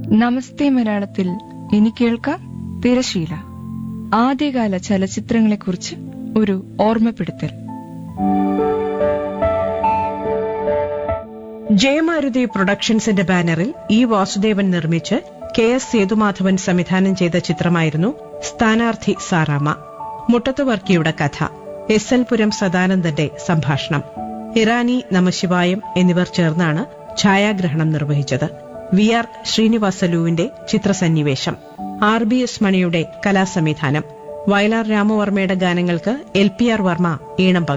നമസ്തേ മലയാളത്തിൽ ഇനി കേൾക്കാം തിരശീല ആദ്യകാല ചലച്ചിത്രങ്ങളെക്കുറിച്ച് ഒരു ഓർമ്മപ്പെടുത്തൽ ജയമാരുതി പ്രൊഡക്ഷൻസിന്റെ ബാനറിൽ ഇ വാസുദേവൻ നിർമ്മിച്ച് കെ എസ് സേതുമാധവൻ സംവിധാനം ചെയ്ത ചിത്രമായിരുന്നു സ്ഥാനാർത്ഥി സാറാമ മുട്ടത്ത് വർക്കിയുടെ കഥ എസ് എൽ പുരം സദാനന്ദന്റെ സംഭാഷണം ഇറാനി നമശിവായം എന്നിവർ ചേർന്നാണ് ഛായാഗ്രഹണം നിർവഹിച്ചത് വി ആർ ശ്രീനിവാസലുവിന്റെ ചിത്രസന്നിവേശം ആർ ബി എസ് മണിയുടെ കലാസംവിധാനം വയലാർ രാമവർമ്മയുടെ ഗാനങ്ങൾക്ക് എൽ പി ആർ വർമ്മ ഈണം പകർന്നു